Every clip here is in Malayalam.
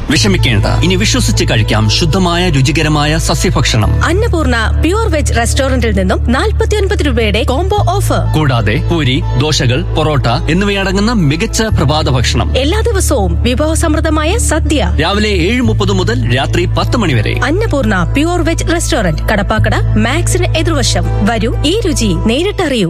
വിഷമിക്കേണ്ട ഇനി വിശ്വസിച്ച് കഴിക്കാം ശുദ്ധമായ രുചികരമായ സസ്യഭക്ഷണം അന്നപൂർണ പ്യൂർ വെജ് റെസ്റ്റോറന്റിൽ നിന്നും 49 രൂപയുടെ കോംബോ ഓഫർ കൂടാതെ പൂരി ദോശകൾ പൊറോട്ട എന്നിവയടങ്ങുന്ന മികച്ച പ്രഭാത ഭക്ഷണം എല്ലാ ദിവസവും വിഭവസമൃദ്ധമായ സദ്യ രാവിലെ ഏഴ് മുപ്പത് മുതൽ രാത്രി പത്ത് മണി വരെ Annapoorna pure veg restaurant Kadappakada മാക്സിന് എതിർവശം വരൂ ഈ രുചി നേരിട്ടറിയൂ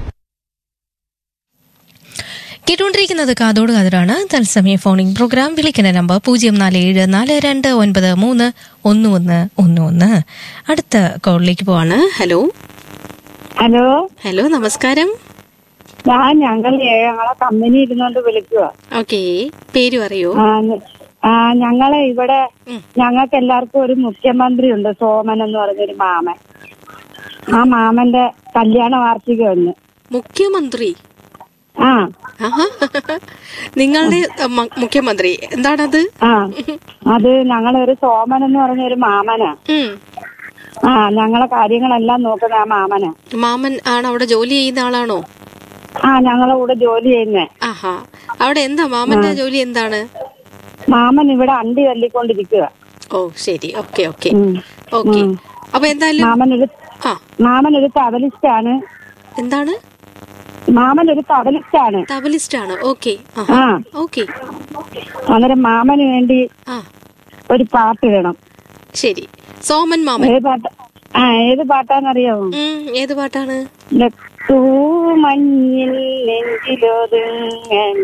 കേട്ടുകൊണ്ടിരിക്കുന്നത് കാതോട് കാതോടാണ് തത്സമയ ഫോണിംഗ് പ്രോഗ്രാം വിളിക്കുന്ന നമ്പർ പൂജ്യം നാല് ഏഴ് നാല് രണ്ട് ഒൻപത് മൂന്ന് ഒന്ന് ഒന്ന് ഒന്ന് ഒന്ന് അടുത്ത കോളിലേക്ക് പോവാണ് ഹലോ ഹലോ ഹലോ നമസ്കാരം ഞാൻ ഞങ്ങൾ ഞങ്ങളെ കമ്പനി ഇരുന്നോണ്ട് വിളിക്കുക ഓക്കെ പേര് പറയൂ ആ ഞങ്ങളെ ഇവിടെ ഞങ്ങൾക്ക് എല്ലാവർക്കും ഒരു മുഖ്യമന്ത്രി ഉണ്ട് സോമൻ എന്ന് പറഞ്ഞൊരു മാമൻ ആ മാമന്റെ കല്യാണ വാർഷികം ഒന്ന് മുഖ്യമന്ത്രി ആ ആഹാ. നിങ്ങളുടെ അ, മ- മുഖ്യമന്ത്രി എന്താണത് ആ അത് ഞങ്ങളൊരു സോമൻ എന്ന് പറഞ്ഞ ഒരു മാമനാ ഉം. ആ ഞങ്ങളെ കാര്യങ്ങളെല്ലാം നോക്കുന്ന ആ മാമനാ മാമൻ ആണ് അവിടെ ജോലി ചെയ്യുന്ന ആളാണോ ആ ഞങ്ങളെ കൂടെ ജോലി ചെയ്യുന്നേ ആഹാ അവിടെ എന്താ മാമന്റെ ജോലി എന്താണ് മാമൻ ഇവിടെ അണ്ടി തല്ലിക്കൊണ്ടിരിക്കുക ഓ ശരി ഓക്കെ ഓക്കെ ഉം. ഓക്കെ ഉം. അപ്പൊ എന്തായാലും മാമൻ ഒരു ആ മാമൻ ഒരു തബലിസ്റ്റാണ് എന്താണ് മാമൻ ഒരു തബലിസ്റ്റാണ് തബലിസ്റ്റ് ആണ് ഓക്കെ ആ ഓക്കെ അന്നേരം മാമന് വേണ്ടി ആ ഒരു പാട്ട് വേണം ശരി സോമൻ മാമൻ ഏത് പാട്ട് ആ ഏത് പാട്ടാന്നറിയാമോ ഉം, ഏത് പാട്ടാണ് തൂമഞ്ഞിൽ നെഞ്ചിലൊതുങ്ങണം